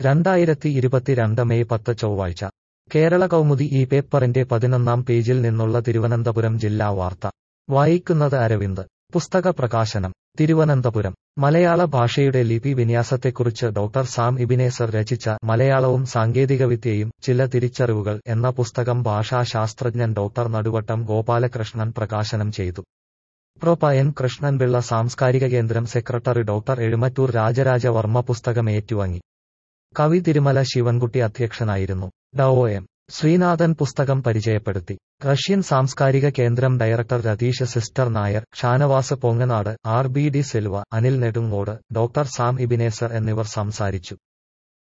രണ്ടായിരത്തി ഇരുപത്തിരണ്ട് മെയ് പത്ത് ചൊവ്വാഴ്ച കേരള കൗമുദി ഈ പേപ്പറിന്റെ പതിനൊന്നാം പേജിൽ നിന്നുള്ള തിരുവനന്തപുരം ജില്ലാ വാർത്ത വായിക്കുന്നത് അരവിന്ദ് പുസ്തക പ്രകാശനം തിരുവനന്തപുരം മലയാള ഭാഷയുടെ ലിപി വിന്യാസത്തെക്കുറിച്ച് ഡോക്ടർ സാം ഇബിനേസർ രചിച്ച മലയാളവും സാങ്കേതികവിദ്യയും ചില തിരിച്ചറിവുകൾ എന്ന പുസ്തകം ഭാഷാശാസ്ത്രജ്ഞൻ ഡോക്ടർ നടുവട്ടം ഗോപാലകൃഷ്ണൻ പ്രകാശനം ചെയ്തു പ്രൊപ എൻ കൃഷ്ണൻപിള്ള സാംസ്കാരിക കേന്ദ്രം സെക്രട്ടറി ഡോക്ടർ എഴുമറ്റൂർ രാജരാജവർമ്മ പുസ്തകം ഏറ്റുവാങ്ങി കവി തിരുമല ശിവൻകുട്ടി അധ്യക്ഷനായിരുന്നു ഡോ എം ശ്രീനാഥൻ പുസ്തകം പരിചയപ്പെടുത്തി റഷ്യൻ സാംസ്കാരിക കേന്ദ്രം director Ratheesh sister Nair Shanavas Ponganad R B D Silva Anil Nedungode doctor Sam Ebenezer എന്നിവർ സംസാരിച്ചു